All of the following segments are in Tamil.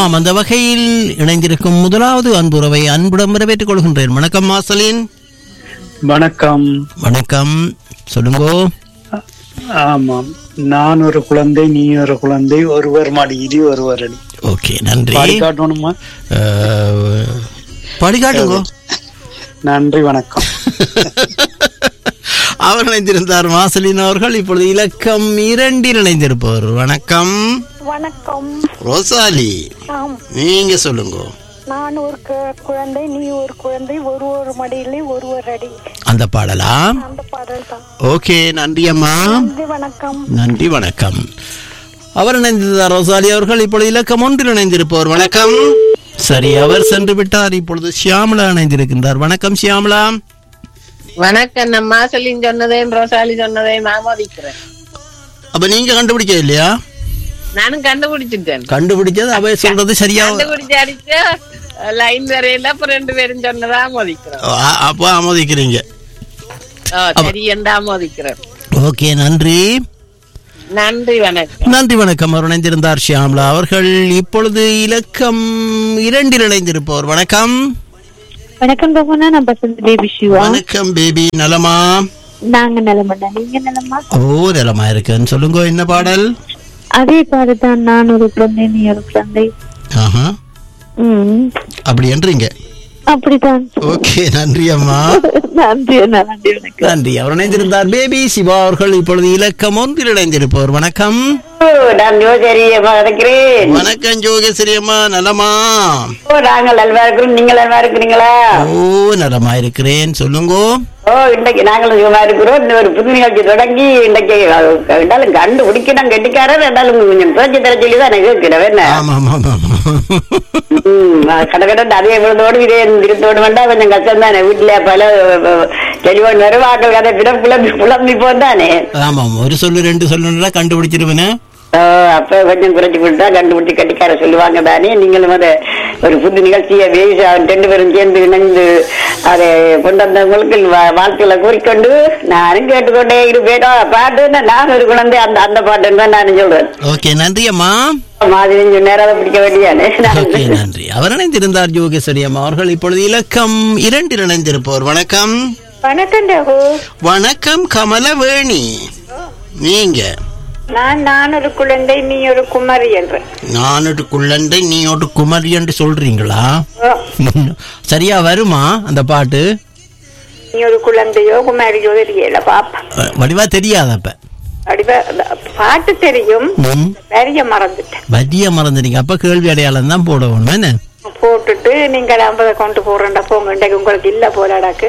ஆமாம் அந்த வகையில் இணைந்திருக்கும் முதலாவது அன்புறவை அன்புடன் வரவேற்றுக் கொள்கின்றேன் வணக்கம் மாசலின் வணக்கம் வணக்கம் சொல்லுங்கோ ஆமாம் நான் ஒரு குழந்தை நீ ஒரு குழந்தை ஒருவர் மடியிலே ஒருவர் அடி ஓகே நன்றி பாடி காட்டணுமா அஹ், பாடி காட்டுங்கோ நன்றி வணக்கம் அவர் இணைந்திருந்தார் மாசலின் அவர்கள் இப்பொழுது இலக்கம் இரண்டில் இணைந்திருப்பவர் வணக்கம் வணக்கம் ரோசாலி ஆம் நீங்க சொல்லுங்க நான் ஒரு கு- குழந்தை நீ ஒரு குழந்தை ஒரு ஒரு மடியிலே ஒரு ஒரு அடி அந்த பாடலா அந்த பாடல் தான் ஓகே நன்றி அம்மா நன்றி வணக்கம் நன்றி வணக்கம் அவர் இணைந்திருந்தார் ரோசாலி அவர்கள் இப்பொழுது இலக்கம் ஒன்றில் இணைந்திருப்பவர் வணக்கம் சரி அவர் சென்று விட்டார் இப்பொழுது ஷியாமலா இணைந்திருக்கின்றார் வணக்கம் ஷியாமலா வணக்கம் நம்ம மாசலின் சொன்னதையும் ரோசாலி சொன்னதையும் ஆமோதிக்கிறேன் அப்ப நீங்க கண்டுபிடிக்க இல்லையா நானும் கண்டுபிடிச்சிட்டேன் கண்டுபிடிச்சது அவ சொல்றது சரியா கண்டுபிடிச்சு அடிச்ச லைன் வரையில அப்ப ரெண்டு பேரும் சொன்னதை ஆமோதிக்கிறேன் அ- அப்போ ஆமோதிக்கிறீங்க ஓ, சரி என்று ஆமோதிக்கிறேன் ஓகே நன்றி நன்றி வணக்கம் நன்றி வணக்கம் அவர் இணைந்திருந்தார் ஷியாம்லா அவர்கள் இப்பொழுது இலக்கம் இரண்டில் இணைந்திருப்பவர் வணக்கம் வணக்கம் பகவானா நான் பசந்த் பேபி சிவா வணக்கம் பேபி நலமா நாங்க நிலமண்ணா நீங்க நிலமா ஓ நலமா இருக்குன்னு சொல்லுங்க என்ன பாடல் அதே பாடுதான் நான் ஒரு குழந்தை நீ ஒரு குழந்தை ஆஹா ம் அப்படி என்றீங்க அப்படிதான் ஓகே நன்றி அம்மா நன்றி அண்ணா, நன்றி வணக்கம் நன்றி அவர் இணைந்திருந்தார் பேபி சிவா அவர்கள் இப்பொழுது இலக்கம் ஒன்றில் இணைந்திருப்பவர் வணக்கம் நான் ஜோசரியம்மா இருக்கிறேன் வணக்கம் ஜோகேஸ்வரி அம்மா நலமா ஓ நாங்கள் நல்வா இருக்கிறோம் நீங்கள் நல்வா இருக்கிறீங்களா ஓ நலமா இருக்கிறேன் சொல்லுங்க ஓ இன்றைக்கு நாங்களும் சுகமா இருக்கிறோம் இந்த ஒரு புது நிகழ்ச்சி தொடங்கி இன்றைக்கு ரெண்டாலும் கண்டு பிடிக்கணும் கெட்டிக்காரர் ரெண்டாலும் கொஞ்சம் பேச்சு தர சொல்லி தான் எனக்கு இருக்கிறவ என்ன ஆமா ஆமா ஆமா கடை கடை அதே விழுந்தோடு இதே திருத்தோடு வேண்டாம் கொஞ்சம் கஷ்டம் தானே வீட்டுல பல டெலிபோன் வரும் வாக்கள் கதை பிடம் புலம்பி புலம்பி போந்தானே ஆமாம் ஒரு சொல்லு ரெண்டு சொல்லுன்னா கண்டுபிடிச்சிருவேனே ஓ, அப்ப கொஞ்சம் குறைச்சு கொடுத்தா கண்டுபிடிச்சு கட்டிக்கார சொல்லுவாங்க தானே நீங்களும் அதை ஒரு புது நிகழ்ச்சியை வேசி ரெண்டு பேரும் சேர்ந்து இணைந்து அதை கொண்டு வந்தவங்களுக்கு வா- வாழ்த்துக்களை கூறிக்கொண்டு நானும் கேட்டுக்கொண்டே இருப்பேன் பாட்டு என்ன நான் ஒரு குழந்தை அந்த அந்த பாட்டுன்னு தான் நான் சொல்றேன் ஓகே நன்றி அம்மா மாதிரி நேரம் அதை பிடிக்க வேண்டியானே ஓகே நன்றி அவர் இணைந்திருந்தார் யோகேஸ்வரி அம்மா அவர்கள் இப்பொழுது இலக்கம் இரண்டில் இணைந்திருப்பவர் வணக்கம் வணக்கம் ரகு வணக்கம் கமலவேணி நீங்க நான் நான் ஒரு குழந்தை நீ ஒரு குமரி என்று நானொரு குள்ளண்டை நீ ஒரு குமரி என்று சொல்றீங்களா சரியா வருமா அந்த பாட்டு நீ ஒரு குழந்தையோ குமாரியோ தெரியல பாப்பா அஹ், வடிவா தெரியாது அப்ப அடிவ பாட்டு தெரியும் ம். வரிய மறந்துட்டேன் வதிய மறந்துட்டீங்க அப்ப கேள்வி அடையாளம் தான் போடணும் என்ன போட்டுட்டு நீங்க ஐம்பதை கொண்டு போறேன்டா போங்க இன்றைக்கு உங்களுக்கு இல்ல போராடாக்கு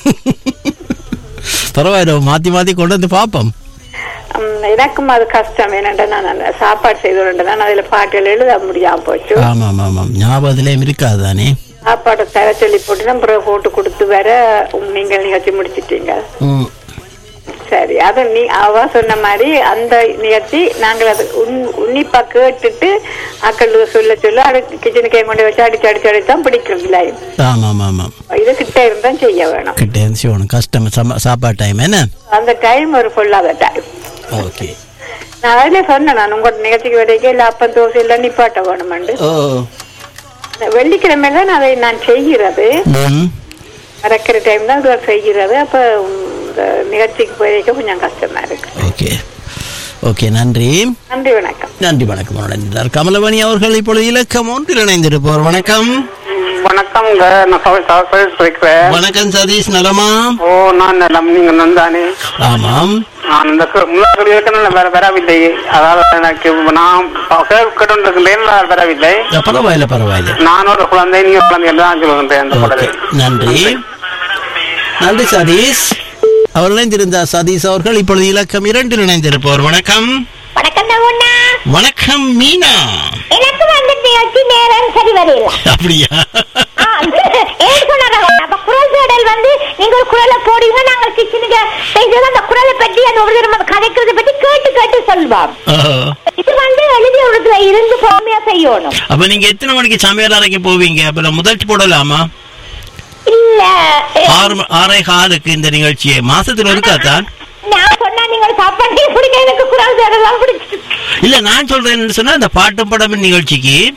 பரவாயில்ல மாத்தி மாத்தி கொண்டு வந்து பாப்போம் உம், எனக்கும் அது கஷ்டம் என்னண்டா நான் அந்த சாப்பாடு செய்து தான் அதுல பாட்டுகள் எழுத முடியாம போச்சு ஆமாம் ஆமாம் ஞாபகத்திலேயும் இருக்காது தானே சாப்பாடு தர சொல்லி போட்டு தான் பிறகு போட்டு கொடுத்து வர உம், நீங்கள் நிகழ்ச்சி முடிச்சிட்டீங்க ம் சரி அது நீ அவ சொன்ன மாதிரி அந்த நிகழ்ச்சி நாங்கள் அது உன்- உன்னிப்பா கேட்டுட்டு அக்கள் சொல்ல சொல்ல அது கிச்சனுக்கு கொண்டு வச்சு அடிச்சு அடிச்சு அடிச்சு தான் பிடிக்கும் இல்லை ஆமாம் ஆமாம் இது கிட்ட இருந்தா செய்ய வேணும் கிட்ட இருந்து செய்யணும் கஷ்டம் சம சாப்பாடு டைம் என்ன அந்த டைம் ஒரு பொல்லாத டைம் ஓகே நான் அதிலே சொன்னேன் நான் உங்களோட நிகழ்ச்சிக்கு வரைக்கும் இல்லை அப்பன் தோசை இல்லை நிப்பாட்ட வேணுமெண்டு ஓ வெள்ளிக்கிழமை தான் அதை நான் செய்கிறது ம் மறக்கிற டைம் தான் இது செய்கிறது அப்ப உம், இந்த நிகழ்ச்சிக்கு போயிருக்க கொஞ்சம் கஷ்டமா இருக்கு ஓகே ஓகே நன்றி நன்றி வணக்கம் நன்றி வணக்கம் இணைந்தார் கமலவணி அவர்கள் இப்பொழுது இலக்கம் ஒன்றில் இணைந்திருப்பவர் வணக்கம் வணக்கம்ங்க நான் சௌ- சௌ- சௌ- இருக்கிறேன் வணக்கம் சதீஷ் நலமா ஓ நான் நலம் நீங்க நந்தானே ஆமாம் நான் இந்த கு- முன்னாடி இருக்கணும் வேற வரவில்லை அதாவது எனக்கு நான் கேட்டுருக்கின்றேன் நான் வரவில்லை அஹ், பரவாயில்ல பரவாயில்ல நான் ஒரு குழந்தை நீ ஒரு குழந்தை என்று தான் சொல்லுகின்றேன் அந்த ஓகே குழந்தை நன்றி நன்றி சதீஷ் அவர் இணைந்திருந்தார் சதீஷ் அவர்கள் இப்பொழுது இலக்கம் இரண்டில் இணைந்திருப்பவர் வணக்கம் வணக்கம் அண்ணா வணக்கம் மீனா எனக்கு வந்து நிகழ்ச்சி நேரம் சரி வரையில அப்படியா ஆ, ஏன் சொன்னாங்க அப்ப குரல் தேடல் வந்து நீங்க ஒரு குரலை போடுவீங்க நாங்க கிச்சனுக்கு செய்தது அந்த குரலை பற்றி அந்த ஒரு தடவை கதைக்கிறத பற்றி கேட்டு கேட்டு சொல்வோம் ஓ. இது வந்து எழுதி ஒரு இருந்து பொறுமையா செய்யணும் அப்ப நீங்க எத்தனை மணிக்கு சமையல் அறைக்கு போவீங்க அப்ப நான் முதல் போடலாமா இல்ல ஆறு ம- ஆறே காலுக்கு இந்த நிகழ்ச்சியை மாசத்துல இருக்கா தான் நான் சொன்னா நீங்க சாப்பாடு பிடிக்க எனக்கு குரல் தேடலாம் பிடிச்சிட்டு இல்ல நான் சொல்றேன் சொன்னா அந்த பாட்டும் படம் நிகழ்ச்சிக்கு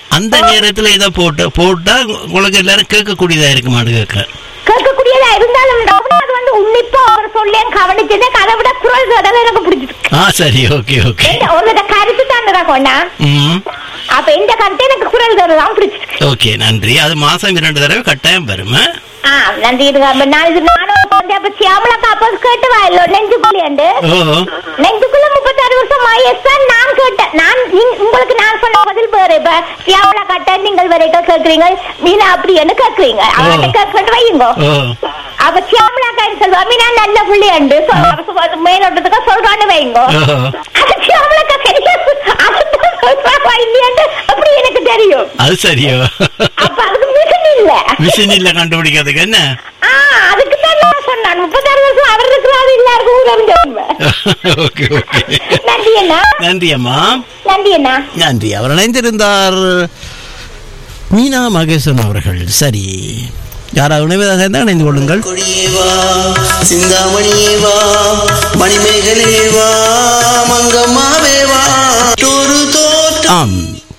அந்த நேரத்துல இதை போட்டு போட்டா உங்களுக்கு எல்லாரும் கேட்கக்கூடியதா இருக்கு மாடு கேட்க கேட்கக்கூடியதா இருந்தாலும் ரகுநாத் வந்து உன்னிப்பா அவர் சொல்லி கவனிச்சதே அதை விட குரல் அதெல்லாம் எனக்கு பிடிச்சிருக்கு ஆ சரி ஓகே ஓகே எந்த- ஒரு வித கருத்து தான் ரகுண்ணா ம் அப்ப இந்த கருத்து எனக்கு குரல் தான் பிடிச்சிருக்கு ஓகே நன்றி அது மாசம் இரண்டு தடவை கட்டாயம் வரும் ஆ? ஆ நன்றி இது அப்ப நான் இது நானும் வந்து அப்ப சியாமலா அப்போ கேட்டு வாயிலோ நெஞ்சுக்குள்ளேண்டு ஓ நெஞ்சுக்குள்ள முப்பத்தாறு வருஷம் ஆயிடுச்சா நான் கேட்டேன் நான் நீ- உங்களுக்கு நான் சொன்ன பதில் வேறு இப்ப சியாமலா கட்ட நீங்கள் வரைக்கும் கேக்குறீங்க மீனா அப்படின்னு கேக்குறீங்க அவர்கிட்ட கேட்கட்டு வையுங்க ஓ அப்ப சியாமலா காயின் சொல்வா மீனா நல்ல புள்ளியண்டு மேலோட்டத்துக்கு சொல்றான்னு வைங்க ஓ அது சியாமலாக்கா சரியா அதுதான் சொல்றாவா இல்லையாண்டு அப்படி எனக்கு தெரியும் அது சரியோ அப்ப அதுக்கு மிஷின் இல்ல மிஷின் இல்ல கண்டுபிடிக்கிறதுக்கு என்ன ஆ அதுக்கு தான் நான் சொன்னேன் முப்பத்தாறு வருஷம் அவர் இருக்கிறாரு எல்லாருக்கும் ஊரறிஞ்ச உண்மை ஓகே ஓகே நன்றி அண்ணா நன்றி அம்மா நன்றி அண்ணா நன்றி அவர் இணைந்திருந்தார் மீனா மகேசன் அவர்கள் சரி யாராவது உணவதாக இருந்தால் இணைந்து கொள்ளுங்கள் கொடியேவா சிந்தாமணியேவா மணிமேகலேவா மங்கம்மாவேவா ஒரு தோட்டம் ஆம்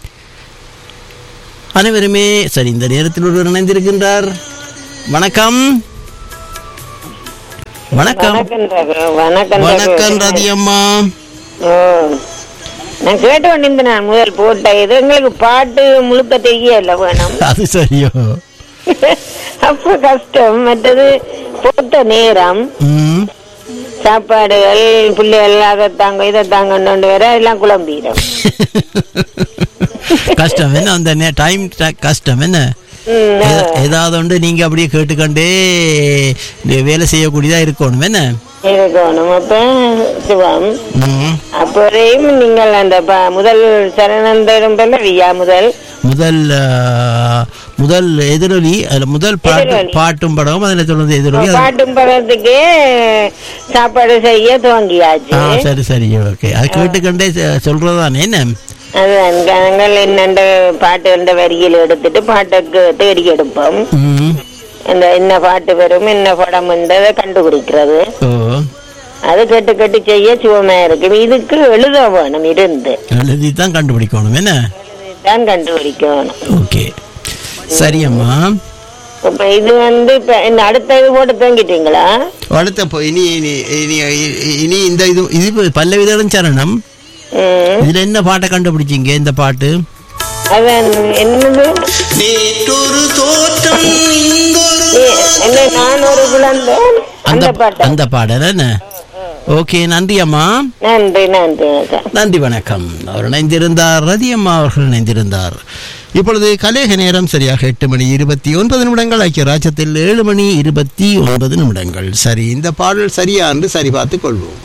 அனைவருமே சரி இந்த நேரத்தில் ஒருவர் இணைந்திருக்கின்றார் வணக்கம் வணக்கம் வணக்கம் ரகு. வணக்கம் ரகு. வணக்கம் ரதி அம்மா ஓ நான் கேட்டு கொண்டிருந்தேன் நான் முதல் போட்ட இது எங்களுக்கு பாட்டு முழுக்க தெரியல வேணும் அது சரியோ அப்ப கஷ்டம் மற்றது போட்ட நேரம் ம் சாப்பாடுகள் பிள்ளைகள் அதை தாங்க இதை தாங்கன்னு வேற எல்லாம் குழம்பிடும் கஷ்டம் என்ன அந்த டைம் கஷ்டம் என்ன ம், ஏதா- ஏதாவது ஒன்று நீங்க அப்படியே கேட்டுக்கொண்டே நீ வேலை செய்யக்கூடியதா இருக்கணும் என்ன இருக்கணும் அப்ப சிவம் ம். அப்பறையும் நீங்கள் அந்த ப- முதல் சரணந்தரும் பல்லவியா முதல் முதல் ஆ, முதல் எதிரொலி அதுல முதல் பாட்டு எதிரொலி. பாட்டும் படமும் அதுல சொல்றது எதிரொலி அது- பாட்டும் பழத்துக்கே சாப்பாடு செய்ய துவங்கியாச்சு ஆ சரி சரி ஓகே அது கேட்டுக்கொண்டே செ- சொல்றதுதானே என்ன அதான் நாங்கள் என்னென்ன பாட்டு என்ற வரியில் எடுத்துட்டு பாட்டுக்கு தேடி எடுப்போம் ம். இந்த என்ன பாட்டு வரும் என்ன படம் என்றதை கண்டுபிடிக்கிறது ஓ அது கேட்டு கேட்டு செய்ய சுவமா இருக்கு இதுக்கு எழுத வேணும் இருந்து எழுதி தான் கண்டுபிடிக்கணும் என்ன தான் கண்டுபிடிக்கணும் ஓகே சரி அம்மா இப்ப இது வந்து இப்ப இந்த அடுத்த இது போட்டு தூங்கிட்டீங்களா அடுத்த இப்போ இனி இனி இனி இனி இந்த இது இது இப்ப பல்லவிதம் சரணம் ம். இதுல என்ன பாட்டை கண்டுபிடிச்சீங்க இந்த பாட்டு அதான் என்னது நேற்றொரு தோட்டம் இங்கொரு ஏ, என்ன நான் ஒரு குழந்தை அந்த அந்த பாட்டு அந்த பாடல் என்ன ஓகே நன்றி அம்மா நன்றி நன்றி அக்கா நன்றி வணக்கம் அவர் இணைந்திருந்தார் ரதி அம்மா அவர்கள் இணைந்திருந்தார் இப்பொழுது கலேக நேரம் சரியாக எட்டு மணி இருபத்தி ஒன்பது நிமிடங்கள் ஐக்கிய ராஜ்யத்தில் ஏழு மணி இருபத்தி ஒன்பது நிமிடங்கள் சரி இந்த பாடல் சரியா என்று சரி பார்த்துக் கொள்வோம்